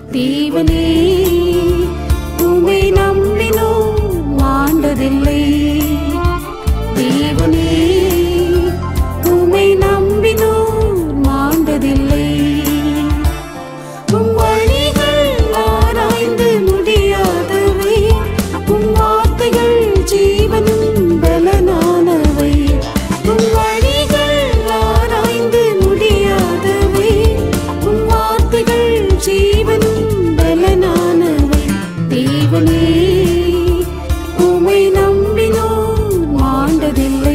தேவனே உமை நம்பினோம் மாண்டதில்லை தேவனே உமை நம்பினோம் மாண்டதில்லை உம் வழிகள் ஆராய்ந்து முடியாதவை உம் வார்த்தைகள் ஜீவனும் பலனானவை உம் வழிகள் ஆராய்ந்து முடியாதவை உம் வார்த்தைகள் ஜீவனும் பலனானவை தேவனே உமை நம்பினோம் மாண்டதில்லை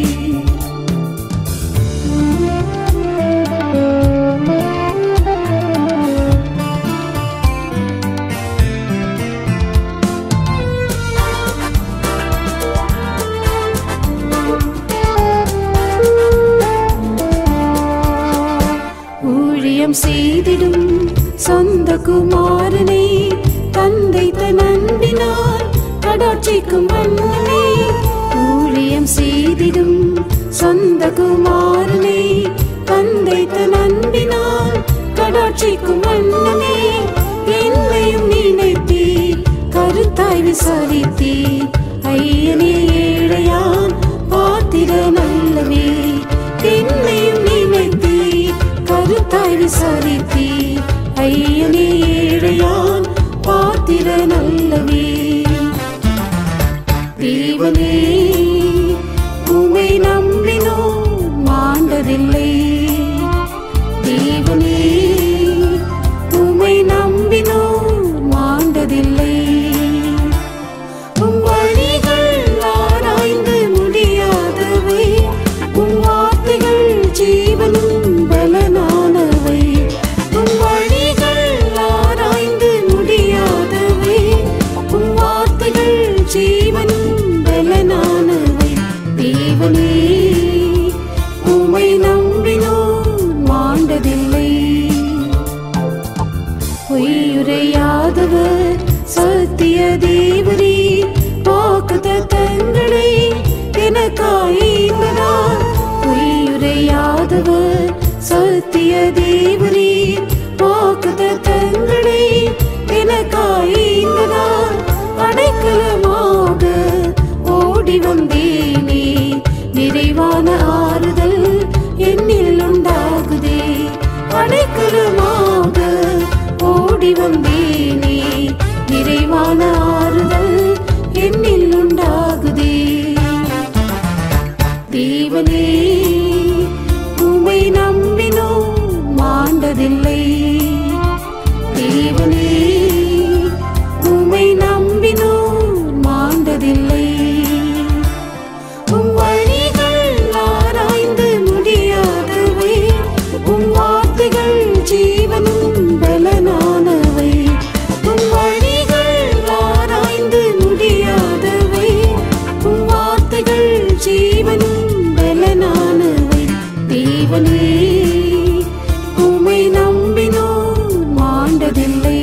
ஊழியம் செய்திடும் சொந்த குமாரனை தந்தை தன் அன்பினால் கடாட்சிக்கும் மன்னனே ஊழியம் செய்திடும் சொந்த குமாரனை தந்தை தன் அன்பினால் கடாட்சிக்கும் மன்னனே என்னையும் நினைத்தீ கருத்தாய் விசாரித்தீ ஐயனே ஏழையான் பாத்திர நல்லவே என்னையும் நினைத்தீ கருத்தாய் விசாரித்தீ ஐயனே ஏழையான் பாத்திர நல்லவே தேவனே உமை நம்பினோம் மாண்டதில்லை தேவனே உமை நம்பினோம் மாண்டதில்லை உம் வழிகள் ஆராய்ந்து முடியாதவை உம் வார்த்தைகள் ஜீவனும் பலனானவை உம் வழிகள் ஆராய்ந்து முடியாதவை உம் வார்த்தைகள் ஜீவனும் பலனானவை தேவனே உமை நம்பினோம் மாண்டதில்லை பொய்யுரையாதவர் சத்திய தேவரே வாக்குத தங்களை எனக்காயினார் பொய்யுரையாதவர் சத்திய தேவரே வாக்குத தங்களை எனக்காயினார் அடைக்கலமாக ஓடி வந்தேனே நிறைவான ஆறுதல் என்னில் உண்டாகுதே அடைக்கலமாக ஓடி வந்தேனே நிறைவான ஆறுதல் என்னில் உண்டாகுதே தேவனே உமை நம்பினோம் மாண்டதில்லை தேவனே உமை நம்பினோம் மாண்டதில்லை உம் வழிகள் ஆராய்ந்து முடியாதவை உம் வார்த்தைகள் ஜீவனும் பலனானவை உம் வழிகள் ஆராய்ந்து முடியாதவை உம் வார்த்தைகள் ஜீவனும் பலனானவை தேவனே உமை நம்பினோம் மாண்டதில்லை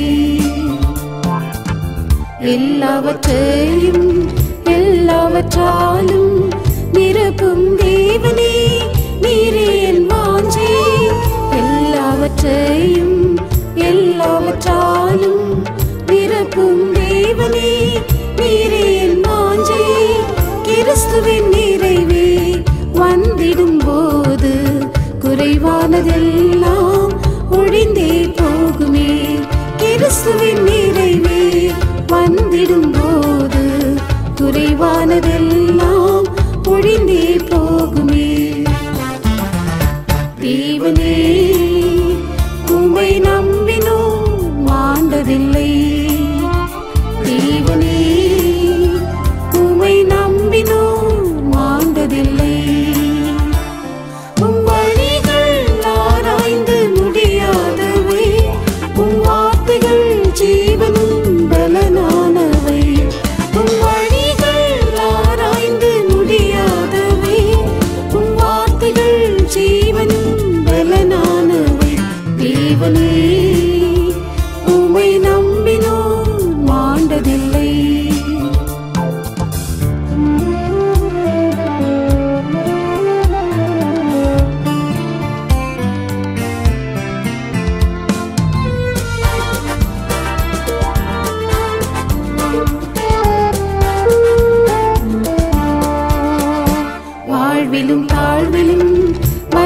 எல்லாவற்றையும் எல்லாவற்றாலும் நிரப்பும் தேவனே நீரே என் வாஞ்சே எல்லாவற்றையும் எல்லாவற்றாலும் நிரப்பும் தேவனே நீரே என் வாஞ்சே கிறிஸ்துவின் நிறைவே வந்திடும் போது குறைவானதெல்லாம் ஒழிந்தே போகுமே கிறிஸ்துவின் நிறைவே வந்திடும் போது குறைவானதெல்லாம் ஒழிந்தே போகுமே தேவனே உமை நம்பினோம் மாண்டதில்லை தேவனே உமை நம்பினோம் மாண்டதில்லை உம் வழிகள் ஆராய்ந்து முடியாதவை உம் வார்த்தைகள் ஜீவனும் பலனானவை உம் வழிகள் ஆராய்ந்து முடியாதவை உம் வார்த்தைகள் ஜீவனும் பலனானவை தேவனே உமை நம்பினோம் மாண்டதில்லை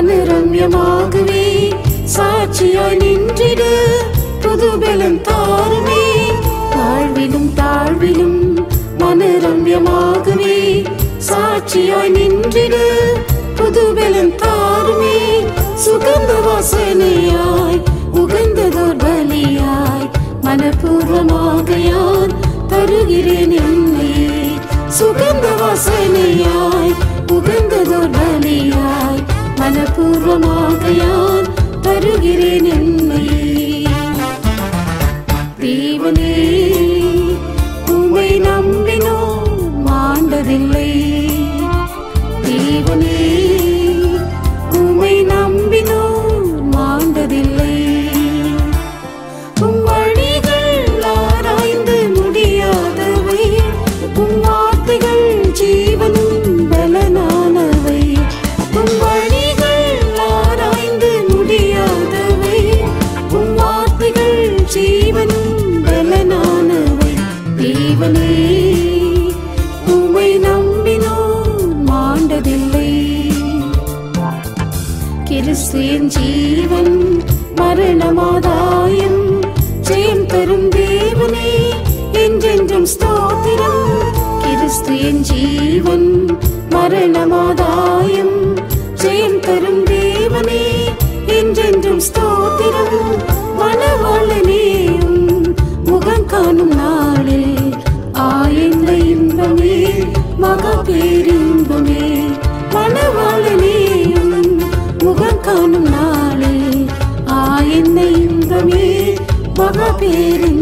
மனரம்யமாகவே சாட்சியாய் நின்றிடு புது பலம் தாருமே தாழ்விலும் தாழ்விலும் மனரம்யமாகவே சாட்சியாய் நின்றிடு புது பலம் தாருமே சுகந்த வாசனையாய் உகந்ததோர் பலியாய் மனப்பூர்வமாக யான் தருகிறேன் என்னை சுகந்த வாசனையாய் உகந்ததோர் பலியாய் மனப்பூர்வமாக யான் தருகிறேன் என்னை தேவனே உமை நம்பினோ மாண்டதில்லை தேவனே உமை நம்பினோ மாண்டதில்லை உம் வழிகள் ஆராய்ந்து முடியாதவை உம் வார்த்தைகள் ஜீவனும் பலனானவை உம் வழிகள் ஆராய்ந்து முடியாதவை உம் வார்த்தைகள் ஜீவனும் பலனானவை தேவனே உமை நம்பினோ மாண்டதில்லை கிறிஸ்துவின் ஜீவன் மரணமாதாயம் ஜெயம் தரும் தேவனே என்றென்றும் ஸ்தோத்திரம் கிறிஸ்துவின் ஜீவன் மரணமாதாயம் ஜெயம் தரும் தேவனே என்றென்றும் ஸ்தோத்திரம் மனவாளனேயும் முகம் காணும் நாளில் ஆயந்த இன்பமே மகா பேரின்பமே மனவாளனேயும் முகம் காணும் நாளில் ஆயந்த இன்பமே மகா பேரின்பமே